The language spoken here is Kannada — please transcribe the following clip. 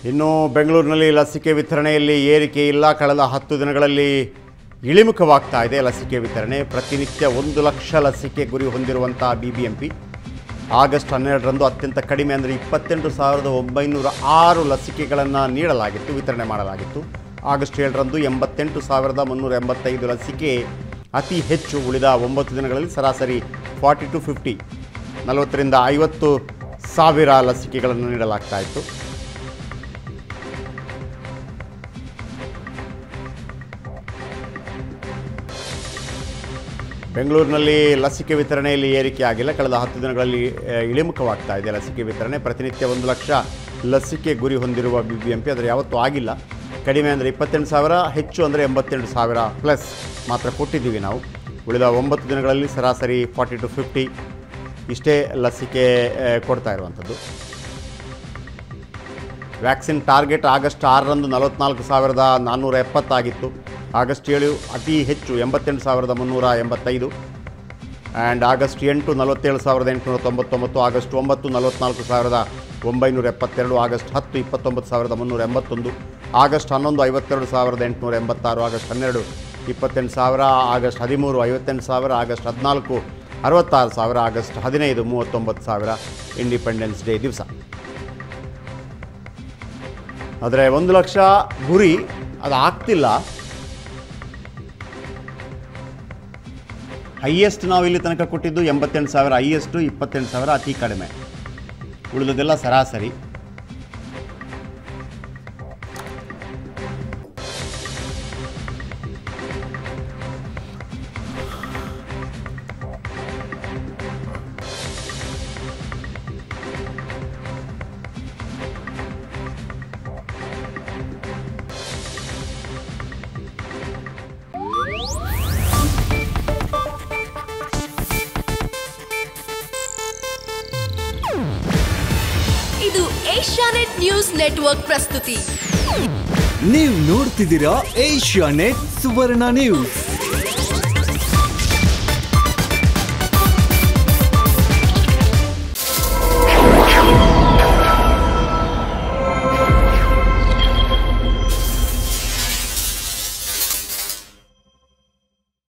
ಇನ್ನು ಬೆಂಗಳೂರಿನಲ್ಲಿ ಲಸಿಕೆ ವಿತರಣೆಯಲ್ಲಿ ಏರಿಕೆ ಇಲ್ಲ ಕಳೆದ ಹತ್ತು ದಿನಗಳಲ್ಲಿ ಇಳಿಮುಖವಾಗ್ತಾ ಇದೆ ಲಸಿಕೆ ವಿತರಣೆ ಪ್ರತಿನಿತ್ಯ ಒಂದು ಲಕ್ಷ ಲಸಿಕೆ ಗುರಿ ಹೊಂದಿರುವಂಥ B B M P August ಹನ್ನೆರಡರಂದು ಅತ್ಯಂತ ಕಡಿಮೆ ಅಂದರೆ ಇಪ್ಪತ್ತೆಂಟು ಸಾವಿರದ ಒಂಬೈನೂರ ಆರು ಲಸಿಕೆಗಳನ್ನು ನೀಡಲಾಗಿತ್ತು ವಿತರಣೆ ಮಾಡಲಾಗಿತ್ತು ಆಗಸ್ಟ್ ಏಳರಂದು ಎಂಬತ್ತೆಂಟು ಸಾವಿರದ ಮುನ್ನೂರ ಎಂಬತ್ತೈದು ಲಸಿಕೆ ಅತಿ ಹೆಚ್ಚು ಉಳಿದ ಒಂಬತ್ತು ದಿನಗಳಲ್ಲಿ ಸರಾಸರಿ ಫಾರ್ಟಿ ಟು ಫಿಫ್ಟಿ ನಲವತ್ತರಿಂದ ಐವತ್ತು ಸಾವಿರ ಲಸಿಕೆಗಳನ್ನು ನೀಡಲಾಗ್ತಾ ಇತ್ತು ಬೆಂಗಳೂರಿನಲ್ಲಿ ಲಸಿಕೆ ವಿತರಣೆಯಲ್ಲಿ ಏರಿಕೆ ಆಗಿಲ್ಲ ಕಳೆದ ಹತ್ತು ದಿನಗಳಲ್ಲಿ ಆ, ಇಳಿಮುಖವಾಗ್ತಾ ಇದೆ ಲಸಿಕೆ ವಿತರಣೆ ಪ್ರತಿನಿತ್ಯ ಒಂದು ಲಕ್ಷ ಲಸಿಕೆ ಗುರಿ ಹೊಂದಿರುವ ಬಿ ಬಿ ಎಂ ಪಿ ಆದರೆ ಯಾವತ್ತೂ ಆಗಿಲ್ಲ ಕಡಿಮೆ ಅಂದರೆ ಇಪ್ಪತ್ತೆಂಟು ಸಾವಿರ ಹೆಚ್ಚು ಅಂದರೆ ಎಂಬತ್ತೆಂಟು ಸಾವಿರ ಪ್ಲಸ್ ಮಾತ್ರ ಕೊಟ್ಟಿದ್ದೀವಿ ನಾವು ಉಳಿದ ಒಂಬತ್ತು ದಿನಗಳಲ್ಲಿ ಸರಾಸರಿ ಫಾರ್ಟಿ ಟು ಫಿಫ್ಟಿ ಇಷ್ಟೇ ಲಸಿಕೆ ಆ, ಕೊಡ್ತಾ ಇರುವಂಥದ್ದು ವ್ಯಾಕ್ಸಿನ್ ಟಾರ್ಗೆಟ್ ಆಗಸ್ಟ್ ಆರರಂದು ನಲವತ್ನಾಲ್ಕು ಸಾವಿರದ ನಾನ್ನೂರ ಎಪ್ಪತ್ತಾಗಿತ್ತು ಆಗಸ್ಟ್ ಏಳು ಅತಿ ಹೆಚ್ಚು ಎಂಬತ್ತೆಂಟು ಸಾವಿರದ ಮುನ್ನೂರ ಎಂಬತ್ತೈದು ಆ್ಯಂಡ್ ಆಗಸ್ಟ್ ಎಂಟು ನಲವತ್ತೇಳು ಸಾವಿರದ ಎಂಟುನೂರ ತೊಂಬತ್ತೊಂಬತ್ತು ಆಗಸ್ಟ್ ಒಂಬತ್ತು ನಲವತ್ನಾಲ್ಕು ಸಾವಿರದ ಒಂಬೈನೂರ ಎಪ್ಪತ್ತೆರಡು ಆಗಸ್ಟ್ ಹತ್ತು ಇಪ್ಪತ್ತೊಂಬತ್ತು ಸಾವಿರದ ಮುನ್ನೂರ ಎಂಬತ್ತೊಂದು ಆಗಸ್ಟ್ ಹನ್ನೊಂದು ಐವತ್ತೆರಡು ಸಾವಿರದ ಎಂಟುನೂರ ಎಂಬತ್ತಾರು ಆಗಸ್ಟ್ ಹನ್ನೆರಡು ಇಪ್ಪತ್ತೆಂಟು ಸಾವಿರ ಆಗಸ್ಟ್ ಹದಿಮೂರು ಐವತ್ತೆಂಟು ಸಾವಿರ ಆಗಸ್ಟ್ ಹದಿನಾಲ್ಕು ಅರವತ್ತಾರು ಸಾವಿರ ಆಗಸ್ಟ್ ಹದಿನೈದು ಮೂವತ್ತೊಂಬತ್ತು ಸಾವಿರ ಇಂಡಿಪೆಂಡೆನ್ಸ್ ಡೇ ದಿವಸ ಆದರೆ ಒಂದು ಲಕ್ಷ ಗುರಿ ಅದು ಆಗ್ತಿಲ್ಲ ಹೈಯೆಸ್ಟ್ ನಾವು ಇಲ್ಲಿ ತನಕ ಕೊಟ್ಟಿದ್ದು ಎಂಬತ್ತೆಂಟು ಸಾವಿರ ಹೈಯೆಸ್ಟು ಇಪ್ಪತ್ತೆಂಟು ಸಾವಿರ ಅತಿ ಕಡಿಮೆ ಉಳಿದದೆಲ್ಲ ಸರಾಸರಿ ಇದು ಏಷ್ಯಾನೆಟ್ ನ್ಯೂಸ್ ನೆಟ್ವರ್ಕ್ ಪ್ರಸ್ತುತಿ ನೀವು ನೋಡ್ತಿದ್ದೀರಾ ಏಷ್ಯಾ ನೆಟ್ ಸುವರ್ಣ ನ್ಯೂಸ್